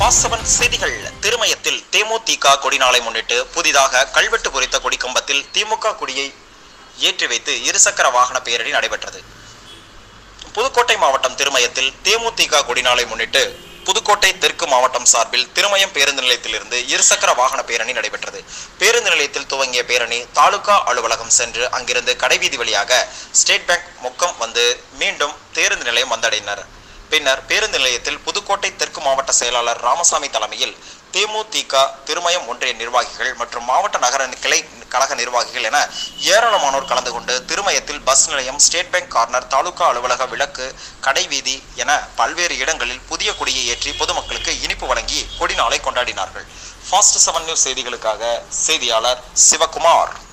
வாசவன் செய்திகள் திருமயத்தில் தேமுதிக கொடிநாளை முன்னிட்டு புதிதாக கல்வெட்டு பொறித்த கொடிக்கம்பத்தில் திமுக கொடியை ஏற்றி வைத்து இருசக்கர வாகன பேரணி நடைபெற்றது புதுக்கோட்டை மாவட்டம் திருமயத்தில் தேமுதிக கொடிநாளை முன்னிட்டு புதுக்கோட்டை தெற்கு மாவட்டம் சார்பில் திருமயம் பேருந்து நிலையத்திலிருந்து இருசக்கர வாகன பேரணி நடைபெற்றது பேருந்து நிலையத்தில் துவங்கிய பேரணி தாலுகா அலுவலகம் சென்று அங்கிருந்து கடைவீதி வழியாக ஸ்டேட் பேங்க் முக்கம் வந்து மீண்டும் பேருந்து நிலையம் வந்தடைந்தனர் பின்னர் பேருந்து நிலையத்தில் புதுக்கோட்டை தெற்கு மாவட்ட செயலாளர் ராமசாமி தலைமையில் தேமுதிக திருமயம் ஒன்றிய நிர்வாகிகள் மற்றும் மாவட்ட நகர கிளை கழக நிர்வாகிகள் என ஏராளமானோர் கலந்து கொண்டு திருமயத்தில் பஸ் நிலையம் ஸ்டேட் பேங்க் கார்னர் தாலுகா அலுவலக விளக்கு கடைவீதி என பல்வேறு இடங்களில் புதிய கொடியை ஏற்றி பொதுமக்களுக்கு இனிப்பு வழங்கி கொடி நாளை கொண்டாடினார்கள் ஃபாஸ்ட் செவன் நியூஸ் செய்திகளுக்காக செய்தியாளர் சிவகுமார்